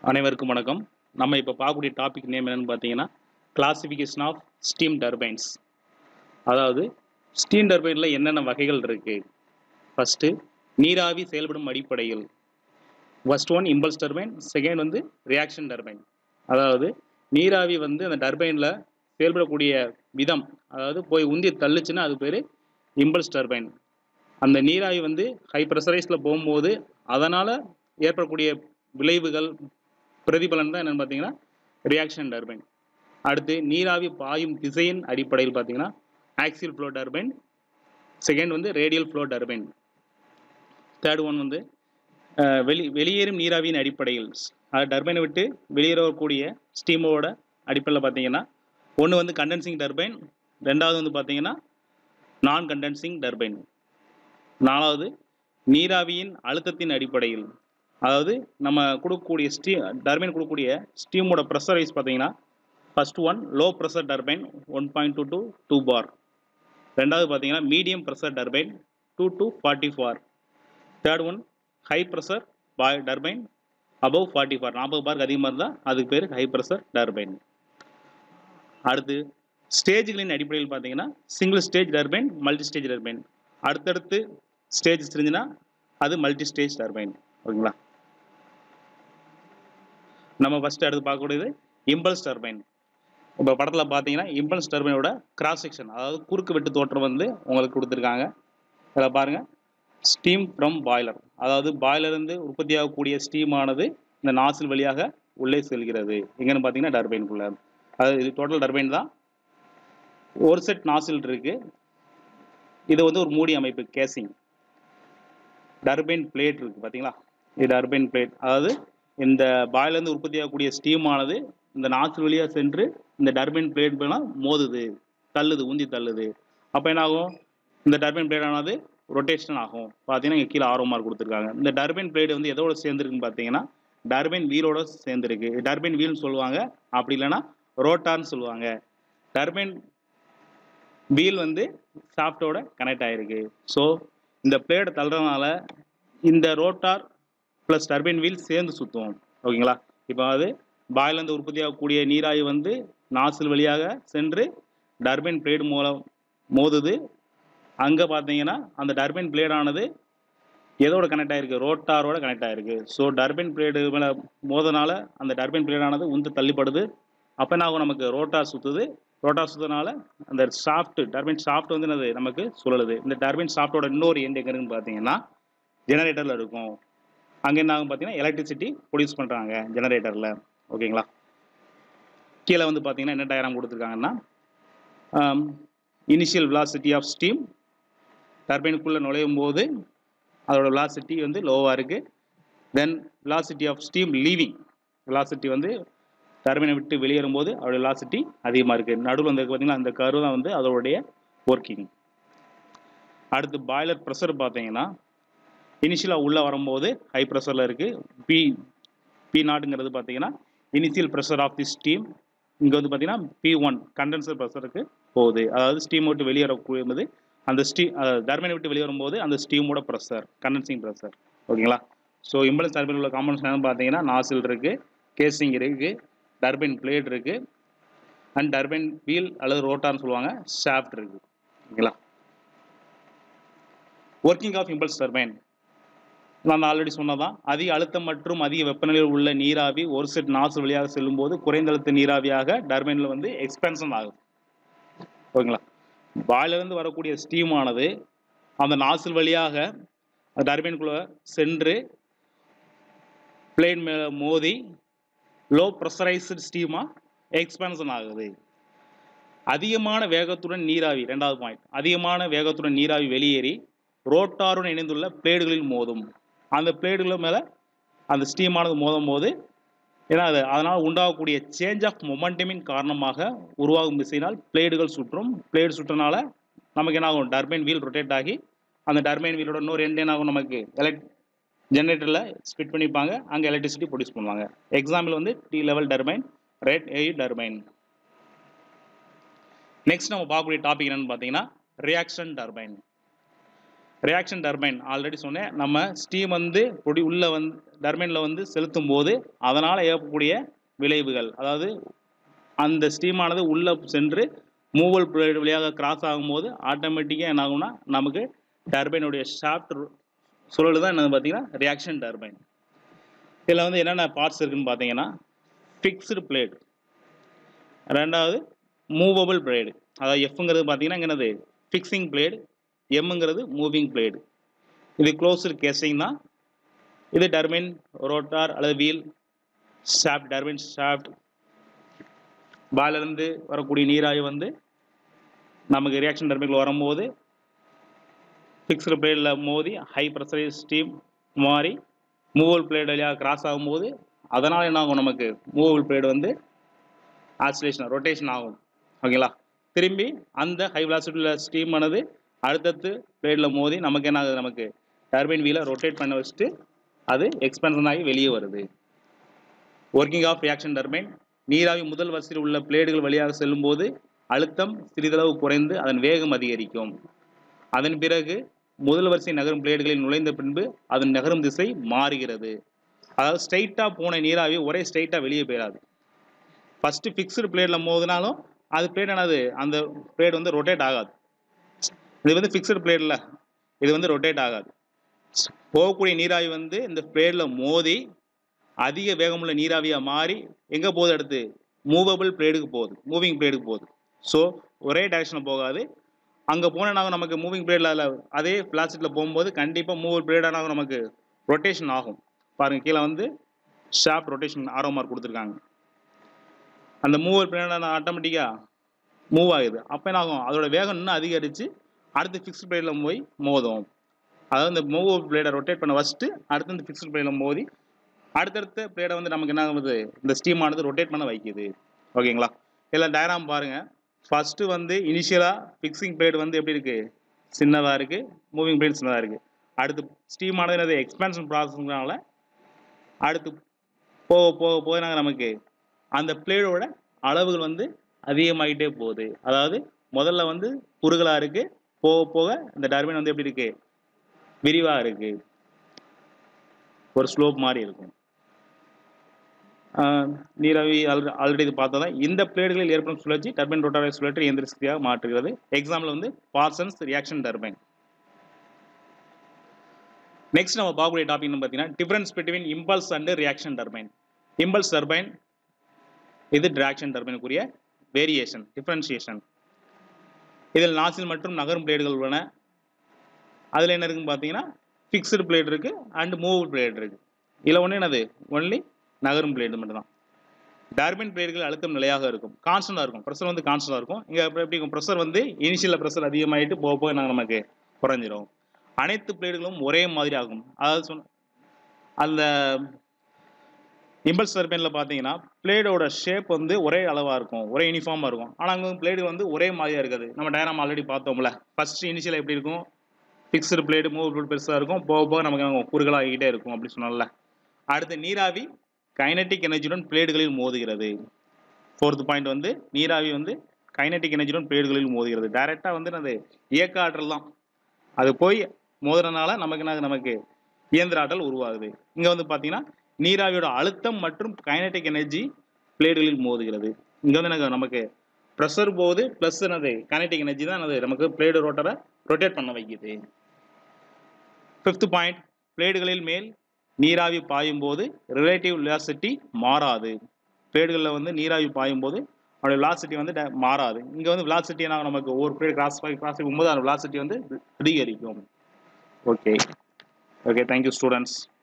அனைவருக்கும் வணக்கம் நம்ம இப்போ பார்க்கக்கூடிய டாபிக் நேம் என்னன்னு பார்த்தீங்கன்னா கிளாசிஃபிகேஷன் ஆஃப் ஸ்டீம் டர்பைன்ஸ் அதாவது ஸ்டீம் டர்பைனில் என்னென்ன வகைகள் இருக்குது ஃபஸ்ட்டு நீராவி செயல்படும் அடிப்படையில் first one impulse turbine second வந்து ரியாக்ஷன் டர்பைன் அதாவது நீராவி வந்து அந்த டர்பைனில் செயல்படக்கூடிய விதம் அதாவது போய் உந்தி தள்ளுச்சுன்னா அது பேர் இம்பல்ஸ் டர்பைன் அந்த நீராவி வந்து ஹை ப்ரெஷரைஸில் போகும்போது அதனால் ஏற்படக்கூடிய விளைவுகள் பிரதிபலன் தான் என்னென்னு பார்த்தீங்கன்னா ரியாக்ஷன் டர்பைன் அடுத்து நீராவி பாயும் திசையின் அடிப்படையில் பார்த்தீங்கன்னா ஆக்சியல் ஃப்ளோ டர்பைன் செகண்ட் வந்து radial flow turbine third one வந்து அஹ், வெளி வெளியேறும் நீராவியின் அடிப்படையில் அது டர்பைனை விட்டு வெளியேறக்கூடிய ஸ்டீமோட அடிப்படையில் பார்த்தீங்கன்னா ஒன்று வந்து கண்டென்சிங் டர்பைன் ரெண்டாவது வந்து பார்த்தீங்கன்னா நான் கண்டென்சிங் டர்பைன் நாலாவது நீராவியின் அழுத்தத்தின் அடிப்படையில் அதாவது நம்ம கொடுக்கக்கூடிய ஸ்டீ டர்பைன் கொடுக்கக்கூடிய ஸ்டீமோட ப்ரெஷர் வைஸ் பார்த்தீங்கன்னா first one low pressure turbine one point two two two bar ரெண்டாவது பார்த்தீங்கன்னா medium pressure turbine two to forty four third one high pressure by turbine above forty four நாற்பது பார்க்கு அதிகமாக இருந்தால் அதுக்கு பேர் ஹை ப்ரெஷர் டர்பைன் அடுத்து ஸ்டேஜ்களின் அடிப்படையில் பார்த்தீங்கன்னா single stage turbine multi stage turbine அடுத்தடுத்து ஸ்டேஜ் இருந்துச்சுன்னா அது மல்டி ஸ்டேஜ் டர்பைன் ஓகேங்களா நம்ம ஃபஸ்ட்டு அடுத்து பார்க்கக்கூடியது இம்பல்ஸ் டர்பைன் இப்போ படத்தில் பார்த்தீங்கன்னா இம்பல்ஸ் டர்பைனோட கிராஸ் செக்ஷன் அதாவது குறுக்கு வெட்டு தோற்றம் வந்து உங்களுக்கு கொடுத்துருக்காங்க இதில் பாருங்கள் ஸ்டீம் ஃப்ரம் பாய்லர் அதாவது பாய்லர்லேருந்து உற்பத்தியாகக்கூடிய ஸ்டீம் ஆனது இந்த நாசில் வழியாக உள்ளே செல்கிறது எங்கன்னு பார்த்தீங்கன்னா டர்பைனுக்குள்ள அதாவது இது டோட்டல் டர்பைன் தான் ஒரு செட் நாசில் இருக்கு இது வந்து ஒரு மூடி அமைப்பு கேசிங் டர்பைன் பிளேட் இருக்கு பார்த்தீங்களா இது டர்பைன் பிளேட் அதாவது இந்த பாயிலேருந்து உற்பத்தியாகக்கூடிய ஸ்டீம் ஆனது இந்த நாசில் வழியாக சென்று இந்த டர்பைன் பிளேட் மேலே மோதுது தள்ளுது உந்தி தள்ளுது அப்போ என்ன ஆகும் இந்த டர்பைன் பிளேட் ஆனது ரொட்டேஷன் ஆகும் பார்த்தீங்கன்னா இங்கே கீழே ஆர்வம் மார்க் கொடுத்துருக்காங்க இந்த டர்பைன் பிளேட் வந்து எதோட சேர்ந்துருக்குன்னு பார்த்தீங்கன்னா டர்பைன் வீலோட சேர்ந்துருக்கு டர்பைன் வீல்னு சொல்லுவாங்க அப்படி இல்லைன்னா ரோட்டார்னு சொல்லுவாங்க டர்பைன் வீல் வந்து சாஃப்டோட கனெக்ட் ஆகிருக்கு ஸோ இந்த பிளேடை தள்ளுறதுனால இந்த ரோட்டார் ப்ளஸ் டர்பைன் வீல் சேர்ந்து சுற்றும் ஓகேங்களா இப்போ அது பாயிலேருந்து உற்பத்தியாகக்கூடிய நீராவி வந்து நாசில் வழியாக சென்று டர்பைன் பிளேடு மூலம் மோதுது அங்கே பார்த்தீங்கன்னா அந்த டர்பைன் பிளேடானது எதோட கனெக்ட் ஆகிருக்கு ரோட்டாரோட கனெக்ட் ஆகிருக்கு ஸோ டர்பைன் பிளேடு மேலே மோதனால அந்த டர்பைன் பிளேடானது உந்து தள்ளிப்படுது அப்போ என்ன ஆகும் நமக்கு ரோட்டார் சுற்றுது ரோட்டார் சுற்றுறதுனால அந்த ஷாஃப்ட் டர்பைன் ஷாஃப்ட் வந்து என்னது நமக்கு சுழலுது இந்த டர்பைன் ஷாஃப்டோட இன்னொரு எண்ட் எங்க இருக்குன்னு பார்த்தீங்கன்னா ஜெனரேட்டரில் இருக்கும் அங்கே என்ன ஆகும் பார்த்தீங்கன்னா எலக்ட்ரிசிட்டி ப்ரொடியூஸ் பண்ணுறாங்க ஜெனரேட்டரில் ஓகேங்களா கீழே வந்து பார்த்தீங்கன்னா என்ன டயராம் கொடுத்துருக்காங்கன்னா இனிஷியல் velocity ஆஃப் ஸ்டீம் டர்பைனுக்குள்ளே நுழையும் போது அதோட velocity வந்து லோவாக இருக்குது then velocity of steam leaving velocity வந்து டர்பைனை விட்டு வெளியேறும் போது அதோட velocity அதிகமாக இருக்குது நடுவில் வந்து பார்த்தீங்கன்னா அந்த கரு தான் வந்து அதோடைய ஒர்க்கிங் அடுத்து பாய்லர் ப்ரெஷர் பார்த்தீங்கன்னா இனிஷியலாக உள்ளே வரும்போது ஹை ப்ரெஷரில் இருக்குது பி பி நாட்டுங்கிறது பார்த்தீங்கன்னா initial pressure of the steam இங்கே வந்து பார்த்தீங்கன்னா பி ஒன் கண்டென்சர் ப்ரெஷருக்கு போகுது அதாவது ஸ்டீம் விட்டு வெளியேறக்கூடியது அந்த ஸ்டீம் டர்பைனை விட்டு வெளியே வரும்போது அந்த ஸ்டீமோட ப்ரெஷர் கண்டென்சிங் ப்ரெஷர் ஓகேங்களா ஸோ இம்பலன்ஸ் டர்பைன் உள்ள காம்பனன்ஸ் என்னன்னு பார்த்தீங்கன்னா நாசில் இருக்குது கேசிங் இருக்குது டர்பைன் பிளேட் இருக்குது அண்ட் டர்பைன் வீல் அல்லது ரோட்டார்னு சொல்லுவாங்க ஷாஃப்ட் இருக்குது ஓகேங்களா ஒர்க்கிங் ஆஃப் இம்பல்ஸ் டர்பைன் நான் ஆல்ரெடி சொன்னதான் அதிக அழுத்தம் மற்றும் அதிக வெப்பநிலையில் உள்ள நீராவி ஒரு செட் நாசு வழியாக செல்லும்போது குறைந்த அழுத்த நீராவியாக டர்பைனில் வந்து எக்ஸ்பென்ஷன் ஆகுது ஓகேங்களா பாயிலிருந்து வரக்கூடிய ஸ்டீம் ஆனது அந்த நாசில் வழியாக டர்பைனுக்குள்ளே சென்று பிளேன் மேலே மோதி லோ ப்ரெஷரைஸ்டு ஸ்டீமாக எக்ஸ்பென்ஷன் ஆகுது அதிகமான வேகத்துடன் நீராவி ரெண்டாவது பாயிண்ட் அதிகமான வேகத்துடன் நீராவி வெளியேறி ரோட்டாருடன் இணைந்துள்ள பிளேடுகளில் மோதும் அந்த பிளேடுகள் மேலே அந்த ஸ்டீமானது மோதும் போது ஏன்னா அது அதனால் உண்டாகக்கூடிய சேஞ்ச் ஆஃப் மொமெண்டமின் காரணமாக உருவாகும் திசையினால் பிளேடுகள் சுற்றும் பிளேடு சுற்றனால நமக்கு என்ன ஆகும் டர்பைன் வீல் ரொட்டேட் ஆகி அந்த டர்பைன் வீலோட இன்னொரு எண்ட் என்ன ஆகும் நமக்கு எலக்ட் ஜென்ரேட்டரில் ஸ்பிட் பண்ணிப்பாங்க அங்கே எலக்ட்ரிசிட்டி ப்ரொடியூஸ் பண்ணுவாங்க எக்ஸாம்பிள் வந்து De Laval turbine Rateau turbine next நம்ம பார்க்கக்கூடிய டாபிக் என்னன்னு பார்த்தீங்கன்னா reaction turbine reaction turbine already சொன்னேன் நம்ம ஸ்டீம் வந்து பொடி உள்ள வந்து டர்பைனில் வந்து செலுத்தும் போது அதனால் ஏற்படக்கூடிய விளைவுகள் அதாவது அந்த ஸ்டீமானது உள்ளே சென்று மூவல் பிளேடு வழியாக கிராஸ் ஆகும்போது ஆட்டோமேட்டிக்காக என்ன ஆகும்னா நமக்கு டர்பைனுடைய ஷாஃப்ட் சுழல் தான் என்னது பார்த்தீங்கன்னா ரியாக்ஷன் டர்பைன் இதில் வந்து என்னென்ன பார்ட்ஸ் இருக்குன்னு பார்த்தீங்கன்னா ஃபிக்ஸ்டு பிளேட் ரெண்டாவது மூவபிள் பிளேடு அதாவது எஃப்ங்கிறது பார்த்தீங்கன்னா இங்க என்னது ஃபிக்ஸிங் பிளேடு எம்ங்கிறது மூவிங் பிளேடு இது க்ளோஸ்டு கேசிங் தான் இது டர்பின் ரோட்டார் அல்லது வீல் ஷாஃப்ட் டர்பின் ஷாஃப்ட் பாலிலிருந்து வரக்கூடிய நீராவி வந்து நமக்கு ரியாக்ஷன் டர்பினில் வரும்போது ஃபிக்ஸ்டு பிளேடில் மோதி ஹை ப்ரெஷரைஸ் ஸ்டீம் மாறி மூவல் பிளேட் வழியாக கிராஸ் ஆகும்போது அதனால் என்ன ஆகும் நமக்கு மூவல் பிளேடு வந்து ஆக்சிலேஷன் ரொட்டேஷன் ஆகும் ஓகேங்களா திரும்பி அந்த ஹை வெலாசிட்டியில் ஸ்டீம் ஆனது அடுத்தடுத்து பிளேடில் மோதி நமக்கு என்ன ஆகுது நமக்கு டர்பைன் வீலை ரொட்டேட் பண்ண வச்சுட்டு அது எக்ஸ்பென்ஷன் ஆகி வெளியே வருது ஒர்க்கிங் ஆஃப் ரியாக்ஷன் டர்பைன் நீராவி முதல் வரிசையில் உள்ள பிளேடுகள் வழியாக செல்லும்போது அழுத்தம் சிறிதளவு குறைந்து அதன் வேகம் அதிகரிக்கும் அதன் பிறகு முதல் வரிசை நகரும் பிளேடுகளில் நுழைந்த பின்பு அதன் நகரும் திசை மாறுகிறது அதாவது ஸ்ட்ரைட்டாக போன நீராவி ஒரே ஸ்ட்ரைட்டாக வெளியே போயிடாது ஃபஸ்ட்டு ஃபிக்ஸ்டு பிளேடில் மோதினாலும் அது பிளேட் என்னது அந்த பிளேட் வந்து ரொட்டேட் ஆகாது இது வந்து ஃபிக்ஸ்டு பிளேடில் இது வந்து ரொட்டேட் ஆகாது போகக்கூடிய நீராவி வந்து இந்த பிளேடில் மோதி அதிக வேகமுள்ள நீராவியாக மாறி எங்கே போகுது அடுத்து மூவபிள் பிளேடுக்கு போகுது மூவிங் பிளேடுக்கு போகுது ஸோ ஒரே டைரக்ஷனில் போகாது அங்கே போனால் நமக்கு மூவிங் பிளேடில் அதில் அதே பிளாஸ்டிக்கில் போகும்போது கண்டிப்பாக மூவல் பிளேடானாகும் நமக்கு ரொட்டேஷன் ஆகும் பாருங்கள் கீழே வந்து ஷாப் ரொட்டேஷன் ஆரோ மார்க் கொடுத்துருக்காங்க அந்த மூவல் பிளேடான ஆட்டோமேட்டிக்காக மூவ் ஆகுது அப்போ என்ன ஆகும் அதோட வேகம் இன்னும் அதிகரித்து அடுத்து ஃபிக்ஸ்ட் பிளேடில் போய் மோதும் அதாவது இந்த மூவ் பிளேடை ரொட்டேட் பண்ண வச்சுட்டு அடுத்து இந்த ஃபிக்ஸ்ட் பிளேடில் மோதி அடுத்தடுத்த பிளேடை வந்து நமக்கு என்ன ஆகுது இந்த ஸ்டீம் ஆனது ரொட்டேட் பண்ண வைக்குது ஓகேங்களா இதில் டயராம் பாருங்கள் ஃபஸ்ட்டு வந்து இனிஷியலாக ஃபிக்ஸிங் பிளேட் வந்து எப்படி இருக்குது சின்னதாக இருக்குது மூவிங் பிளேட் சின்னதாக இருக்குது அடுத்து ஸ்டீம் ஆனது என்னது எக்ஸ்பேன்ஷன் ப்ராசஸ்னால அடுத்து போக போக போக நாங்கள் நமக்கு அந்த பிளேடோட அளவுகள் வந்து அதிகமாகிட்டே போகுது அதாவது முதல்ல வந்து குறுகலாக இருக்குது போக போக இந்த டர்பின் வந்து எப்படி இருக்குது விரிவாக இருக்குது ஒரு ஸ்லோப் மாதிரி இருக்கும் நீராவி ஆல்ரெடி இது பார்த்தா இந்த பிளேடுகளில் ஏற்படும் சுழற்சி டர்பைன் ரோட்டாரை சுழற்சி இயந்திர சக்தியாக மாற்றுகிறது எக்ஸாம்பிள் வந்து பார்சன்ஸ் ரியாக்ஷன் டர்பைன் நெக்ஸ்ட் நம்ம பார்க்கக்கூடிய டாபிக் பார்த்தீங்கன்னா difference between impulse and reaction turbine impulse turbine இது ரியாக்ஷன் டர்பைனுக்குரிய வேரியேஷன் டிஃபரன்ஷியேஷன் இதில் நாசில் மற்றும் நகரும் பிளேடுகள் உள்ளன அதில் என்ன இருக்குன்னு பார்த்தீங்கன்னா ஃபிக்ஸ்டு பிளேட் இருக்குது அண்ட் மூவ் பிளேட் இருக்குது இதில் ஒன்று என்னது ஒன்லி நகரும் பிளேடு மட்டும்தான் டார்பின் பிளேடுகள் அழுத்தம் நிலையாக இருக்கும் கான்ஸ்டண்டாக இருக்கும் ப்ரெஷர் வந்து கான்ஸ்டண்டாக இருக்கும் இங்கே எப்படி இருக்கும் ப்ரெஷர் வந்து இனிஷியலில் ப்ரெஷர் அதிகமாகிட்டு போக போக நாங்கள் நமக்கு குறைஞ்சிரும் அனைத்து பிளேடுகளும் ஒரே மாதிரி ஆகும் அதாவது சொன்ன அந்த இம்பல்ஸ் டர்பைனில் பார்த்தீங்கன்னா பிளேடோட ஷேப் வந்து ஒரே அளவாக இருக்கும் ஒரே யூனிஃபார்மாக இருக்கும் ஆனால் அங்கே பிளேடு வந்து ஒரே மாதிரியாக இருக்காது நம்ம டயராம் ஆல்ரெடி பார்த்தோம்ல ஃபர்ஸ்ட் இனிஷியல் எப்படி இருக்கும் ஃபிக்ஸ்டு பிளேடு மூவ் பிளேட் பெருசாக இருக்கும் போக போக நமக்கு குறுகலாகிட்டே இருக்கும் அப்படி சொன்னால அடுத்து நீராவி கைனட்டிக் எனர்ஜியுடன் பிளேடுகளில் மோதுகிறது ஃபோர்த் பாயிண்ட் வந்து நீராவி வந்து கைனட்டிக் எனர்ஜியுடன் பிளேடுகளில் மோதுகிறது டைரெக்டாக வந்து அது இயக்க ஆற்றல் தான் அது போய் மோதுறதுனால நமக்கு என்ன நமக்கு இயந்திர ஆற்றல் உருவாகுது இங்கே வந்து பார்த்தீங்கன்னா நீராவியோட அழுத்தம் மற்றும் கைனட்டிக் எனர்ஜி பிளேடுகளில் மோதுகிறது இங்கே வந்து எனக்கு நமக்கு ப்ரெஷர் போகுது ப்ளஸ் என்னது கைனட்டிக் எனர்ஜி தான் என்னது நமக்கு பிளேடு ரோட்டரை ரொட்டேட் பண்ண வைக்குது ஃபிஃப்த் பாயிண்ட் பிளேடுகளில் மேல் நீராவி பாயும் போது ரிலேட்டிவ் வெலாசிட்டி மாறாது பிளேடுகளில் வந்து நீராவி பாயும் போது அதோட வெலாசிட்டி வந்து மாறாது இங்கே வந்து வெலாசிட்டி என்ன நமக்கு ஒவ்வொரு பிளேட் கிராஸ் ஆகி கிராஸ் ஆகும்போது அந்த வெலாசிட்டி வந்து அதிகரிக்கும் ஓகே ஓகே தேங்க்யூ ஸ்டூடெண்ட்ஸ்